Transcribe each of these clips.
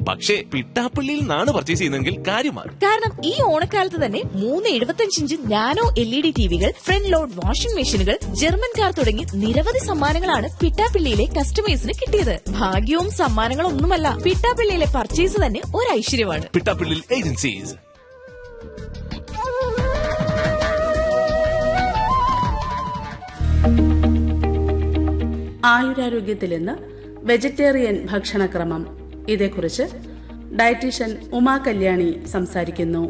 പക്ഷേ പിട്ടാപ്പള്ളിയിൽ നിന്നാണ് പർച്ചേസ് ചെയ്യുന്നതെങ്കിൽ കാര്യം മാറും കാരണം ഈ ഓണക്കാലത്ത് തന്നെ മൂന്ന് എഴുപത്തഞ്ച് inch nano L E D ടിവികൾ ഫ്രണ്ട് ലോഡ് വാഷിംഗ് മെഷീനുകൾ ജർമ്മൻ കാർ തുടങ്ങി നിരവധി സമ്മാനങ്ങളാണ് പിട്ടാപ്പിള്ളിയിലെ കസ്റ്റമേഴ്സിന് കിട്ടിയത് ഭാഗ്യവും സമ്മാനങ്ങളൊന്നുമല്ല പിട്ടാപ്പിള്ളിയിലെ പർച്ചേസ് തന്നെ ഒരു ഐശ്വര്യമാണ് പിട്ടാപ്പള്ളിയിൽ ഏജൻസീസ് ആയുരാരോഗ്യത്തിൽ ഇന്ന് വെജിറ്റേറിയൻ ഭക്ഷണക്രമം ഇതേക്കുറിച്ച് ഡയറ്റീഷ്യൻ ഉമാ കല്യാണി സംസാരിക്കുന്നു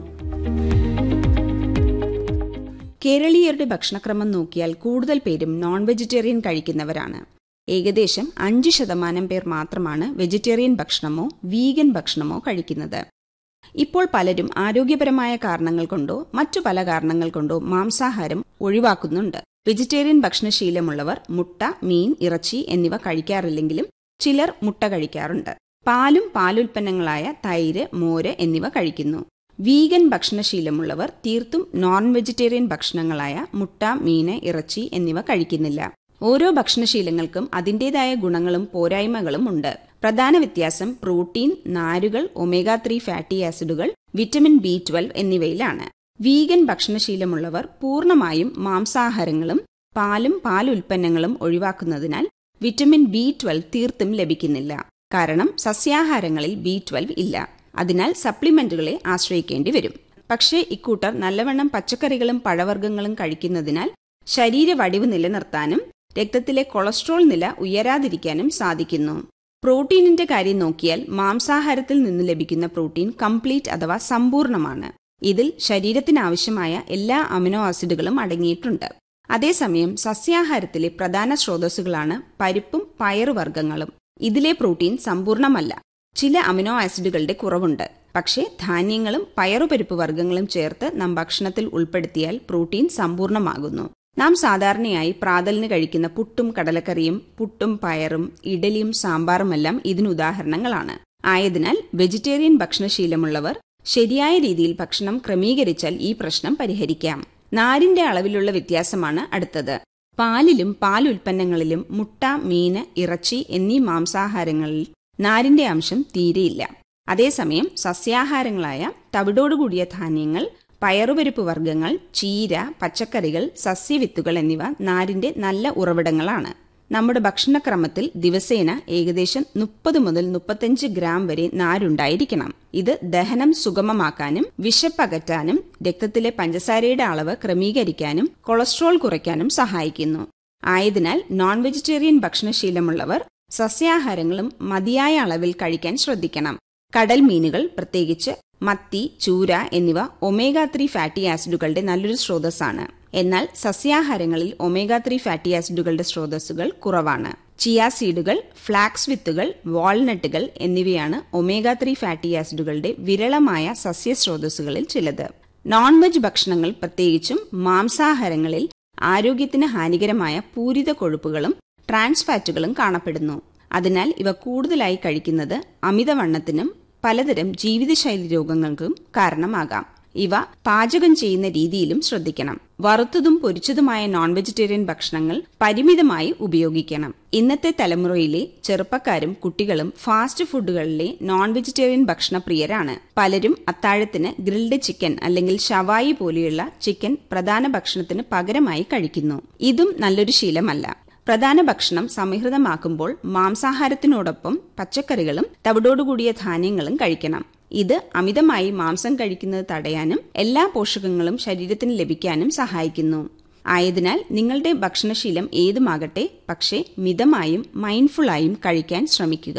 കേരളീയരുടെ ഭക്ഷണക്രമം നോക്കിയാൽ കൂടുതൽ പേരും നോൺ വെജിറ്റേറിയൻ കഴിക്കുന്നവരാണ് ഏകദേശം അഞ്ച് ശതമാനം പേർ മാത്രമാണ് വെജിറ്റേറിയൻ ഭക്ഷണമോ വീഗൻ ഭക്ഷണമോ കഴിക്കുന്നത് ഇപ്പോൾ പലരും ആരോഗ്യപരമായ കാരണങ്ങൾ കൊണ്ടോ മറ്റു പല കാരണങ്ങൾ കൊണ്ടോ മാംസാഹാരം ഒഴിവാക്കുന്നുണ്ട് വെജിറ്റേറിയൻ ഭക്ഷണശീലമുള്ളവർ മുട്ട മീൻ ഇറച്ചി എന്നിവ കഴിക്കാറില്ലെങ്കിലും ചിലർ മുട്ട കഴിക്കാറുണ്ട് പാലും പാലുൽപ്പന്നങ്ങളായ തൈര് മോര് എന്നിവ കഴിക്കുന്നു വീഗൻ ഭക്ഷണശീലമുള്ളവർ തീർത്തും നോൺ വെജിറ്റേറിയൻ ഭക്ഷണങ്ങളായ മുട്ട മീന് ഇറച്ചി എന്നിവ കഴിക്കുന്നില്ല ഓരോ ഭക്ഷണശീലങ്ങൾക്കും അതിന്റേതായ ഗുണങ്ങളും പോരായ്മകളും ഉണ്ട് പ്രധാന വ്യത്യാസം പ്രോട്ടീൻ നാരുകൾ ഒമേഗ ത്രീ ഫാറ്റി ആസിഡുകൾ വിറ്റമിൻ ബി ട്വൽവ് എന്നിവയിലാണ് വീഗൻ ഭക്ഷണശീലമുള്ളവർ പൂർണ്ണമായും മാംസാഹാരങ്ങളും പാലും പാലുൽപ്പന്നങ്ങളും ഒഴിവാക്കുന്നതിനാൽ വിറ്റമിൻ ബി ട്വൽവ് തീർത്തും ലഭിക്കുന്നില്ല കാരണം സസ്യാഹാരങ്ങളിൽ ബി ട്വൽവ് ഇല്ല അതിനാൽ സപ്ലിമെന്റുകളെ ആശ്രയിക്കേണ്ടി വരും പക്ഷേ ഇക്കൂട്ടർ നല്ലവണ്ണം പച്ചക്കറികളും പഴവർഗ്ഗങ്ങളും കഴിക്കുന്നതിനാൽ ശരീര വടിവ് നിലനിർത്താനും രക്തത്തിലെ കൊളസ്ട്രോൾ നില ഉയരാതിരിക്കാനും സാധിക്കുന്നു പ്രോട്ടീനിന്റെ കാര്യം നോക്കിയാൽ മാംസാഹാരത്തിൽ നിന്ന് ലഭിക്കുന്ന പ്രോട്ടീൻ കംപ്ലീറ്റ് അഥവാ സമ്പൂർണമാണ് ഇതിൽ ശരീരത്തിനാവശ്യമായ എല്ലാ അമിനോ ആസിഡുകളും അടങ്ങിയിട്ടുണ്ട് അതേസമയം സസ്യാഹാരത്തിലെ പ്രധാന സ്രോതസ്സുകളാണ് പരിപ്പും പയറുവർഗ്ഗങ്ങളും ഇതിലെ പ്രോട്ടീൻ സമ്പൂർണമല്ല ചില അമിനോ ആസിഡുകളുടെ കുറവുണ്ട് പക്ഷേ ധാന്യങ്ങളും പയറുപരിപ്പ് വർഗ്ഗങ്ങളും ചേർത്ത് നാം ഭക്ഷണത്തിൽ ഉൾപ്പെടുത്തിയാൽ പ്രോട്ടീൻ സമ്പൂർണമാകുന്നു നാം സാധാരണയായി പ്രാതലിന് കഴിക്കുന്ന പുട്ടും കടലക്കറിയും പുട്ടും പയറും ഇഡലിയും സാമ്പാറുമെല്ലാം ഇതിന് ഉദാഹരണങ്ങളാണ് ആയതിനാൽ വെജിറ്റേറിയൻ ഭക്ഷണശീലമുള്ളവർ ശരിയായ രീതിയിൽ ഭക്ഷണം ക്രമീകരിച്ചാൽ ഈ പ്രശ്നം പരിഹരിക്കാം നാരിന്റെ അളവിലുള്ള വ്യത്യാസമാണ് അടുത്തത് പാലിലും പാലുൽപ്പന്നങ്ങളിലും മുട്ട മീന് ഇറച്ചി എന്നീ മാംസാഹാരങ്ങളിൽ നാരിന്റെ അംശം തീരെയില്ല അതേസമയം സസ്യാഹാരങ്ങളായ തവിടോടുകൂടിയ ധാന്യങ്ങൾ പയറുപരിപ്പ് വർഗ്ഗങ്ങൾ ചീര പച്ചക്കറികൾ സസ്യവിത്തുകൾ എന്നിവ നാരിന്റെ നല്ല ഉറവിടങ്ങളാണ് നമ്മുടെ ഭക്ഷണക്രമത്തിൽ ദിവസേന ഏകദേശം മുപ്പത് മുതൽ മുപ്പത്തഞ്ച് ഗ്രാം വരെ നാരുണ്ടായിരിക്കണം ഇത് ദഹനം സുഗമമാക്കാനും വിശപ്പകറ്റാനും രക്തത്തിലെ പഞ്ചസാരയുടെ അളവ് ക്രമീകരിക്കാനും കൊളസ്ട്രോൾ കുറയ്ക്കാനും സഹായിക്കുന്നു ആയതിനാൽ നോൺ വെജിറ്റേറിയൻ ഭക്ഷണശീലമുള്ളവർ സസ്യാഹാരങ്ങളും മതിയായ അളവിൽ കഴിക്കാൻ ശ്രദ്ധിക്കണം കടൽ മീനുകൾ പ്രത്യേകിച്ച് മത്തി ചൂര എന്നിവ ഒമേഗ ത്രീ ഫാറ്റി ആസിഡുകളുടെ നല്ലൊരു സ്രോതസ്സാണ് എന്നാൽ സസ്യാഹാരങ്ങളിൽ ഒമേഗ ത്രീ ഫാറ്റി ആസിഡുകളുടെ സ്രോതസ്സുകൾ കുറവാണ് ചിയ സീഡുകൾ ഫ്ലാക്സ് വിത്തുകൾ വാൾനട്ടുകൾ എന്നിവയാണ് ഒമേഗ ത്രീ ഫാറ്റി ആസിഡുകളുടെ വിരളമായ സസ്യസ്രോതസ്സുകളിൽ ചിലത് നോൺ വെജ് ഭക്ഷണങ്ങൾ പ്രത്യേകിച്ചും മാംസാഹാരങ്ങളിൽ ആരോഗ്യത്തിന് ഹാനികരമായ പൂരിത കൊഴുപ്പുകളും ട്രാൻസ് ഫാറ്റുകളും കാണപ്പെടുന്നു അതിനാൽ ഇവ കൂടുതലായി കഴിക്കുന്നത് അമിതവണ്ണത്തിനും പലതരം ജീവിതശൈലി രോഗങ്ങൾക്കും കാരണമാകാം ഇവ പാചകം ചെയ്യുന്ന രീതിയിലും ശ്രദ്ധിക്കണം വറുത്തതും പൊരിച്ചതുമായ നോൺ വെജിറ്റേറിയൻ ഭക്ഷണങ്ങൾ പരിമിതമായി ഉപയോഗിക്കണം ഇന്നത്തെ തലമുറയിലെ ചെറുപ്പക്കാരും കുട്ടികളും ഫാസ്റ്റ് ഫുഡുകളിലെ നോൺ വെജിറ്റേറിയൻ ഭക്ഷണപ്രിയരാണ് പലരും അത്താഴത്തിന് ഗ്രിൽഡ് ചിക്കൻ അല്ലെങ്കിൽ ഷവായി പോലെയുള്ള ചിക്കൻ പ്രധാന ഭക്ഷണത്തിന് പകരമായി കഴിക്കുന്നു ഇതും നല്ലൊരു ശീലമല്ല പ്രധാന ഭക്ഷണം സമീകൃതമാക്കുമ്പോൾ മാംസാഹാരത്തിനോടൊപ്പം പച്ചക്കറികളും തവിടോടുകൂടിയ ധാന്യങ്ങളും കഴിക്കണം ഇത് അമിതമായി മാംസം കഴിക്കുന്നത് തടയാനും എല്ലാ പോഷകങ്ങളും ശരീരത്തിന് ലഭിക്കാനും സഹായിക്കുന്നു ആയതിനാൽ നിങ്ങളുടെ ഭക്ഷണശീലം ഏതുമാകട്ടെ പക്ഷേ മിതമായും മൈൻഡ്ഫുള്ളായും കഴിക്കാൻ ശ്രമിക്കുക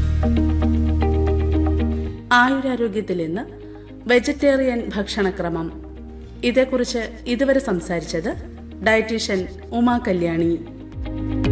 ആയുരാരോഗ്യത്തിൽ ഇന്ന് വെജിറ്റേറിയൻ ഭക്ഷണക്രമം ഇതേക്കുറിച്ച് ഇതുവരെ സംസാരിച്ചത് ഡയറ്റീഷ്യൻ ഉമാ കല്യാണി